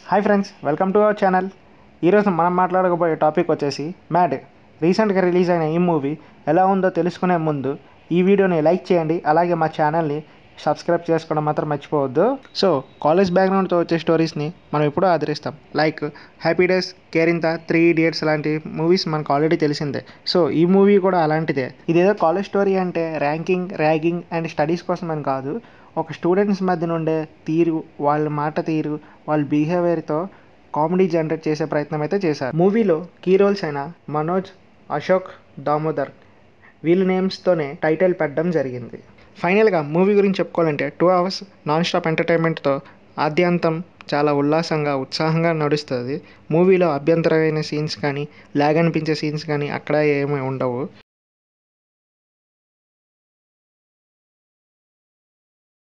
hi friends welcome to our channel ఈరోజు మనం మాట్లాడకపోయే టాపిక్ వచ్చేసి మ్యాడ్ రీసెంట్గా రిలీజ్ అయిన ఈ మూవీ ఎలా ఉందో తెలుసుకునే ముందు ఈ వీడియోని లైక్ చేయండి అలాగే మా ఛానల్ని సబ్స్క్రైబ్ చేసుకోవడం మాత్రం మర్చిపోవద్దు సో కాలేజ్ బ్యాక్గ్రౌండ్తో వచ్చే స్టోరీస్ని మనం ఎప్పుడూ ఆదరిస్తాం లైక్ హ్యాపీ డేస్ కేరింత త్రీ ఇడియట్స్ లాంటి మూవీస్ మనకు ఆల్రెడీ తెలిసిందే సో ఈ మూవీ కూడా అలాంటిదే ఇదేదో కాలేజ్ స్టోరీ అంటే ర్యాంకింగ్ ర్యాగింగ్ అండ్ స్టడీస్ కోసం అని కాదు ఒక స్టూడెంట్స్ మధ్య నుండే తీరు వాళ్ళ మాట తీరు వాళ్ళ బిహేవియర్తో కామెడీ జనరేట్ చేసే ప్రయత్నం అయితే చేశారు మూవీలో కీ రోల్స్ అయిన మనోజ్ అశోక్ దామోదర్ వీళ్ళ నేమ్స్తోనే టైటిల్ పెట్టడం జరిగింది ఫైనల్గా మూవీ గురించి చెప్పుకోవాలంటే టూ అవర్స్ నాన్ స్టాప్ ఎంటర్టైన్మెంట్తో ఆద్యాంతం చాలా ఉల్లాసంగా ఉత్సాహంగా నడుస్తుంది మూవీలో అభ్యంతరమైన సీన్స్ కానీ లాగ్ అనిపించే సీన్స్ కానీ అక్కడ ఏమీ ఉండవు